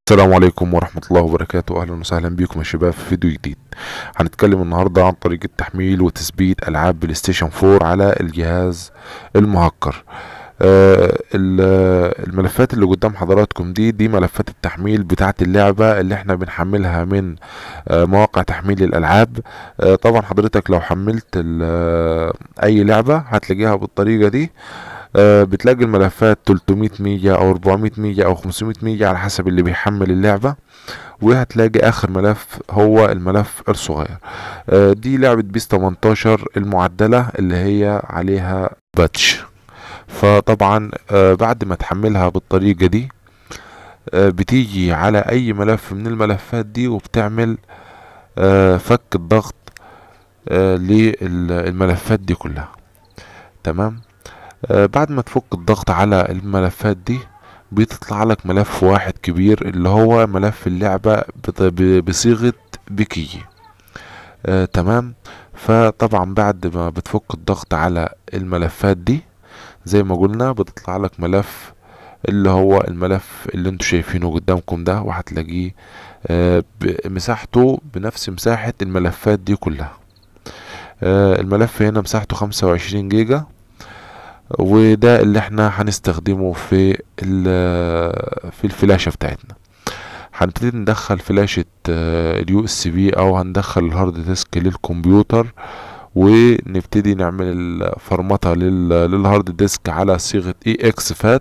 السلام عليكم ورحمة الله وبركاته أهلا وسهلا بكم يا شباب في فيديو جديد هنتكلم النهاردة عن طريقة تحميل وتثبيت ألعاب بلاي ستيشن 4 على الجهاز المهكر آه ال- الملفات اللي قدام حضراتكم دي دي ملفات التحميل بتاعة اللعبة اللي احنا بنحملها من آه مواقع تحميل الألعاب آه طبعا حضرتك لو حملت ال- آه، أي لعبة هتلاقيها بالطريقة دي آه، بتلاقي الملفات 300 ميجا او 400 ميجا او 500 ميجا على حسب اللي بيحمل اللعبة وهتلاقي اخر ملف هو الملف الصغير آه، دي لعبة بيس 18 المعدلة اللي هي عليها باتش فطبعا آه، بعد ما تحملها بالطريقة دي آه، بتيجي على اي ملف من الملفات دي وبتعمل آه، فك الضغط آه، للملفات دي كلها تمام آه، بعد ما تفك الضغط على الملفات دي بتطلع لك ملف واحد كبير اللي هو ملف اللعبة بط- ب- بصيغة بكي آه تمام فطبعا بعد ما بتفك الضغط على الملفات دي زي ما قلنا بتطلع لك ملف اللي هو الملف اللي انتوا شايفينه قدامكم ده وهتلاقيه آه ب- مساحته بنفس مساحة الملفات دي كلها آه الملف هنا مساحته خمسة وعشرين جيجا وده اللي احنا هنستخدمه في ال- في الفلاشة بتاعتنا هنبتدي ندخل فلاشة اليو اس بي او هندخل الهارد ديسك للكمبيوتر ونبتدي نعمل الفرمطة لل- للهارد ديسك على صيغة اي اكس فات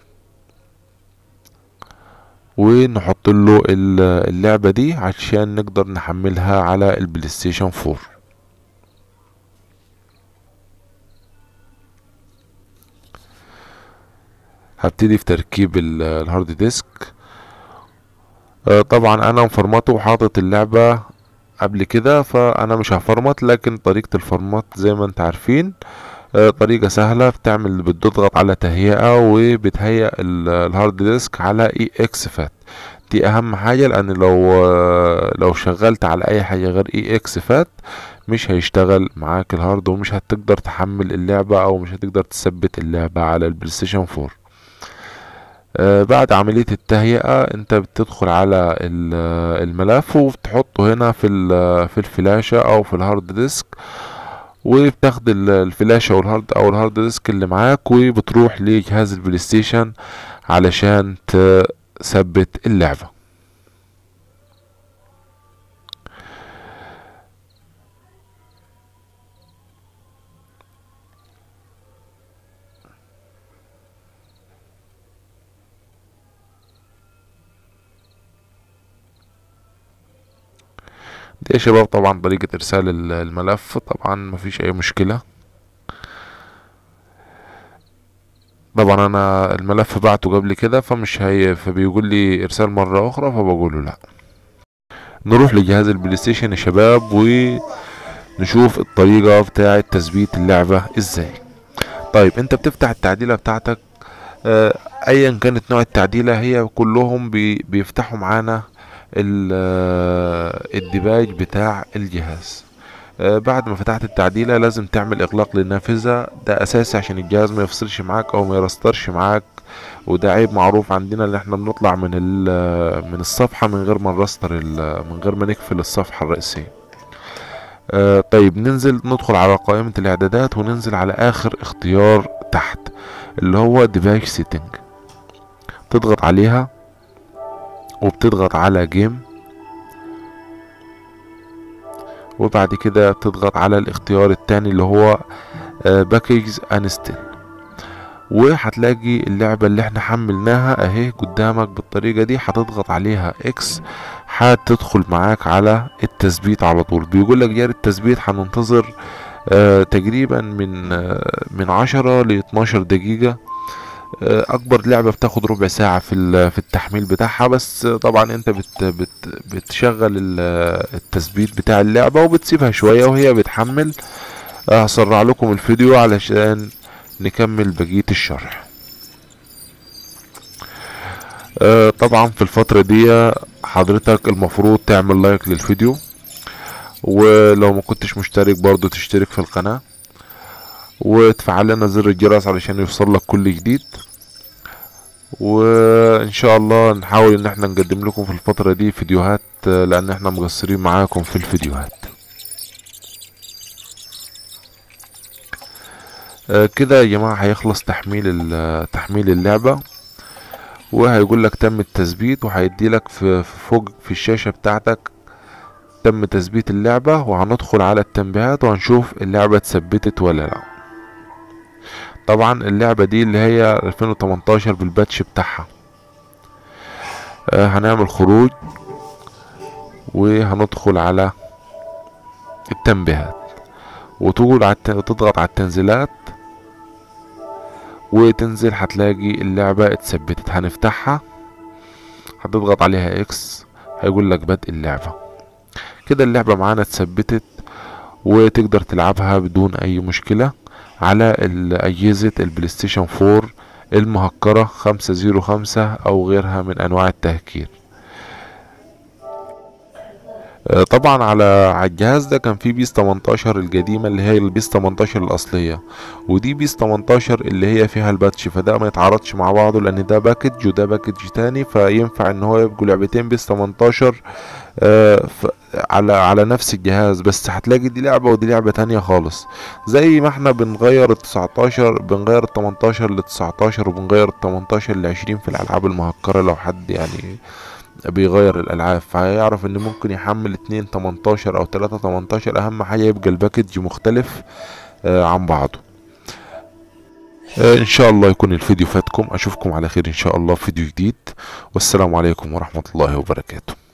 ونحط له ال- اللعبة دي عشان نقدر نحملها على البلاي ستيشن 4 هبتدي في تركيب ال- الهارد ديسك آه، طبعا انا مفرمطه وحاطط اللعبة قبل كده فانا مش هفرمط لكن طريقة الفرمط زي ما انت عارفين آه، طريقة سهلة بتعمل بتضغط على تهيئة وبتهيئ ال- الهارد ديسك على اي اكس فات دي اهم حاجة لان لو آه، لو شغلت على اي حاجة غير اي اكس فات مش هيشتغل معاك الهارد ومش هتقدر تحمل اللعبة او مش هتقدر تثبت اللعبة على البلاي ستيشن 4 آه، بعد عملية التهيئة انت بتدخل على ال- الملف وبتحطه هنا في ال- في الفلاشة او في الهارد ديسك وبتاخد ال- الفلاشة والهارد او الهارد ديسك اللي معاك وبتروح لجهاز البلاي ستيشن علشان تثبت اللعبة دي يا شباب طبعا طريقة ارسال ال- الملف طبعا مفيش اي مشكلة طبعا انا الملف بعته قبل كده فمش هي فبيقول لي ارسال مرة اخرى فبقوله لا نروح لجهاز البلاي ستيشن يا شباب ونشوف الطريقة بتاعة تثبيت اللعبة ازاي طيب انت بتفتح التعديلة بتاعتك آه، ايا كانت نوع التعديلة هي كلهم بي بيفتحوا معانا ال- آه، الديباج بتاع الجهاز آه، بعد ما فتحت التعديلة لازم تعمل اغلاق للنافذة ده اساسي عشان الجهاز ما يفصلش معاك او ما يرسترش معاك وده عيب معروف عندنا ان احنا بنطلع من ال- من الصفحة من غير ما نرستر ال- من غير ما نقفل الصفحة الرئيسية آه، طيب ننزل ندخل على قائمة الاعدادات وننزل على اخر اختيار تحت اللي هو ديفايس سيتنج تضغط عليها وبتضغط على جيم وبعد كده بتضغط على الاختيار التاني اللي هو باكيجز انستل وهتلاقي اللعبة اللي احنا حملناها اهي قدامك بالطريقة دي هتضغط عليها اكس هتدخل معاك على التثبيت على طول بيقول لك جاري التثبيت هننتظر آه تقريبا من آه من عشرة ل 12 دقيقة آه، اكبر لعبه بتاخد ربع ساعه في ال- في التحميل بتاعها بس آه، طبعا انت بت بت بتشغل ال- التثبيت بتاع اللعبه وبتسيبها شويه وهي بتحمل آه، هسرع لكم الفيديو علشان نكمل بقيه الشرح آه، طبعا في الفتره دي حضرتك المفروض تعمل لايك للفيديو ولو ما كنتش مشترك برضو تشترك في القناه وتفعل لنا زر الجرس علشان يوصل لك كل جديد وان شاء الله نحاول ان احنا نقدم لكم في الفترة دي فيديوهات آه، لان احنا مقصرين معاكم في الفيديوهات آه، كده يا جماعة هيخلص تحميل ال- تحميل اللعبة وهيقول لك تم التثبيت وهيدي لك في في فوق في الشاشة بتاعتك تم تثبيت اللعبة وهندخل على التنبيهات وهنشوف اللعبة اتثبتت ولا لا طبعا اللعبة دي اللي هي 2018 بالباتش بتاعها آه، هنعمل خروج وهندخل على التنبيهات وتقول على الت- وتضغط على التنزيلات وتنزل هتلاقي اللعبة اتثبتت هنفتحها هتضغط عليها اكس هيقول لك بدء اللعبة كده اللعبة معانا اتثبتت وتقدر تلعبها بدون اي مشكلة على ال- اجهزة البلايستيشن 4 المهكرة 505 او غيرها من انواع التهكير آه، طبعا على على الجهاز ده كان في بيس 18 القديمة اللي هي البيس 18 الأصلية ودي بيس 18 اللي هي فيها الباتش فده ما يتعارضش مع بعضه لأن ده باكج وده باكج تاني فينفع إن هو يبقوا لعبتين بيس 18 آه، ف- على على نفس الجهاز بس هتلاقي دي لعبة ودي لعبة تانية خالص زي ما احنا بنغير ال 19 بنغير ال 18 ل 19 وبنغير ال 18 ل 20 في الألعاب المهكرة لو حد يعني بيغير الالعاب فهيعرف ان ممكن يحمل اتنين 18 او تلاتة 18 اهم حاجة يبقى الباكج مختلف آه، عن بعضه آه، ان شاء الله يكون الفيديو فاتكم اشوفكم على خير ان شاء الله في فيديو جديد والسلام عليكم ورحمة الله وبركاته